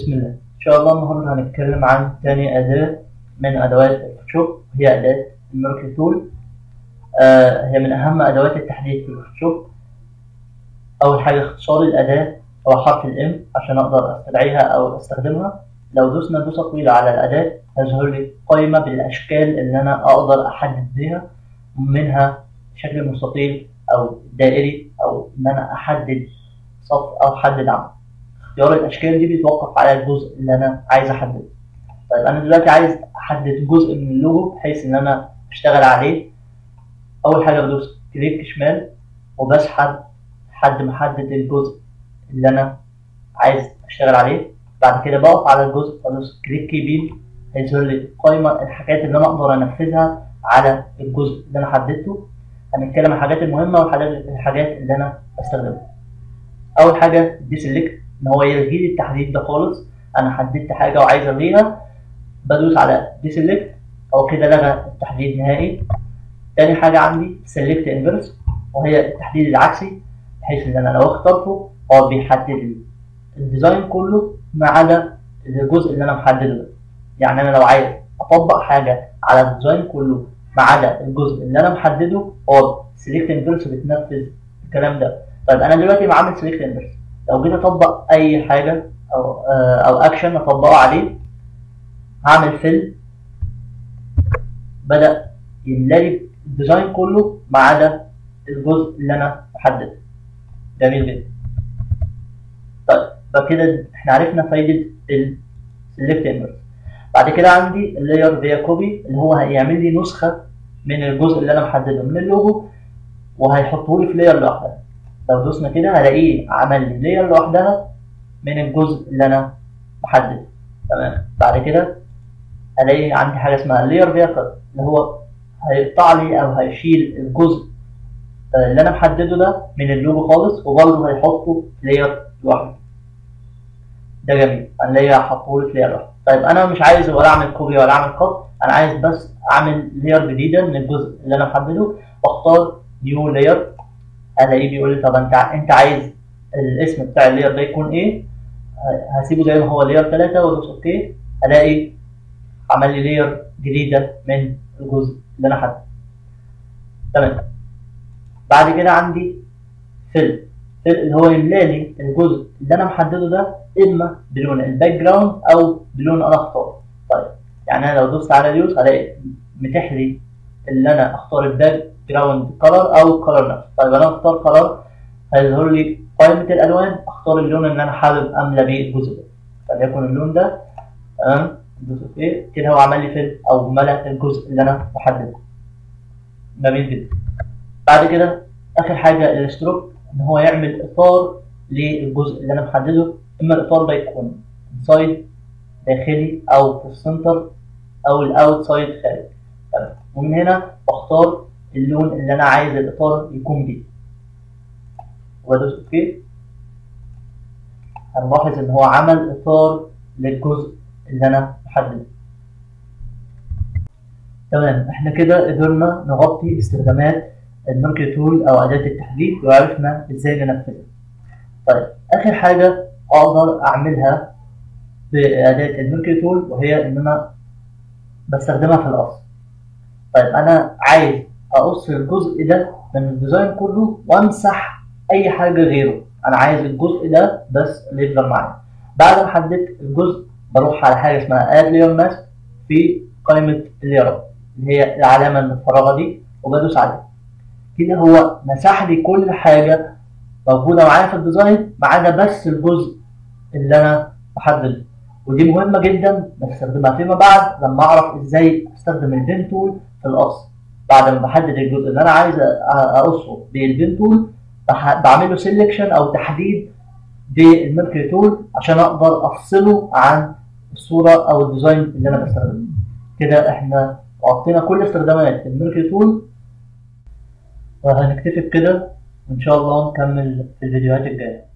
بسم الله إن شاء الله النهاردة هنتكلم عن تاني أداة من أدوات الفوتوشوب هي أداة الميركل تول آه هي من أهم أدوات التحديد في الفوتوشوب أول حاجة اختصار الأداة هو حرف الإم عشان أقدر أستدعيها أو أستخدمها لو دوسنا دوسة طويلة على الأداة هيظهر لي قائمة بالأشكال اللي أنا أقدر أحدد بيها منها شكل مستطيل أو دائري أو إن أنا أحدد صف أو أحدد عمود اختيار الاشكال دي بيتوقف على الجزء اللي انا عايز احدده طيب انا دلوقتي عايز احدد جزء من اللوجو بحيث ان انا اشتغل عليه اول حاجه بدوس كليك شمال وبسحب لحد ما احدد الجزء اللي انا عايز اشتغل عليه بعد كده بقف على الجزء بدوس كليك يمين هيظهر لي قائمه الحاجات اللي انا اقدر انفذها على الجزء اللي انا حددته هنتكلم عن الحاجات المهمه والحاجات الحاجات اللي انا بستخدمها اول حاجه دي سيلكت ان هو يلغي لي التحديد ده خالص انا حددت حاجه وعايز الغيها بدوس على ديسلكت هو كده لغى التحديد نهائي تاني حاجه عندي سيلكت انفرس وهي التحديد العكسي بحيث ان انا لو اخترته هو بيحدد لي الديزاين كله ما عدا الجزء اللي انا محدده ده يعني انا لو عايز اطبق حاجه على الديزاين كله ما عدا الجزء اللي انا محدده هو سيلكت انفرس بتنفذ الكلام ده طيب انا دلوقتي بعمل سيلكت انفرس لو جيت اطبق اي حاجه او او اكشن اطبقه عليه هعمل فيل بدا يملى الديزاين كله ما عدا الجزء اللي انا محدده جميل جدا طيب يبقى كده احنا عرفنا فايده السلكت انفرس بعد كده عندي اللاير فيا كوبي اللي هو هيعمل لي نسخه من الجزء اللي انا محدده من اللوجو وهيحطه لي في لاير لوحدها لو دوسنا كده هلاقيه عمل لي لاير لوحدها من الجزء اللي انا محدده تمام بعد كده الاقي عندي حاجه اسمها لاير فيكل اللي هو هيقطع لي او هيشيل الجزء اللي انا محدده ده من اللوجو خالص وبرضه هيحطه في لاير لوحده ده جميل هنلاقيه هحطه لي في لاير لوحده طيب انا مش عايز ولا اعمل كوبي ولا اعمل كوت انا عايز بس اعمل لاير جديده من الجزء اللي انا محدده واختار نيو لاير الاقيه بيقول لي طب انت انت عايز الاسم بتاع اللاير ده يكون ايه هسيبه زي ما هو لاير 3 وادوس اوكي الاقي عمل لي لاير جديده من الجزء اللي انا حدده تمام بعد كده عندي فيل فيل اللي هو يملى لي الجزء اللي انا محدده ده اما بلون الباك جراوند او بلون انا اختاره طيب يعني انا لو دوست على اليوز هلاقي متاح لي اللي انا اختار الباك جراوند كلر او الكلر نفسه طيب انا اختار كلر هيظهر لي قائمه الالوان اختار اللون اللي انا حابب املى بيه الجزء ده فليكن اللون ده تمام دوس اوكي كده هو عمل لي فيل او ملأ الجزء اللي انا محدده جميل جدا بعد كده اخر حاجه الستروك ان هو يعمل اطار للجزء اللي انا محدده اما الاطار ده يكون انسايد داخلي او في السنتر او الاوتسايد خارج تمام ومن هنا بختار اللون اللي انا عايز الاطار يكون بيه وادوس اوكي هنلاحظ ان هو عمل اطار للجزء اللي انا محدده تمام احنا كده قدرنا نغطي استخدامات الميركل تول او اداه التحديد وعرفنا ازاي ننفذها طيب اخر حاجه اقدر اعملها باداه الميركل تول وهي ان انا بستخدمها في القص طيب انا عايز اقص الجزء ده من الديزاين كله وامسح اي حاجه غيره انا عايز الجزء ده بس اللي يفضل معايا بعد ما حددت الجزء بروح على حاجه اسمها اد لاير ماسك في قائمه الليرات اللي هي العلامه المفرغه دي وبدوس عليها كده هو مسح لي كل حاجه موجوده معايا في الديزاين ما عدا بس الجزء اللي انا محدده ودي مهمه جدا بستخدمها فيما بعد لما اعرف ازاي استخدم البين تول في القص بعد ما بحدد الجزء اللي انا عايز اقصه بالبين تول بعمل له سيلكشن او تحديد بالميركري تول عشان اقدر افصله عن الصوره او الديزاين اللي انا بستخدمه كده احنا غطينا كل استخدامات الميركري تول وهنكتفي بكده وان شاء الله نكمل في الفيديوهات الجايه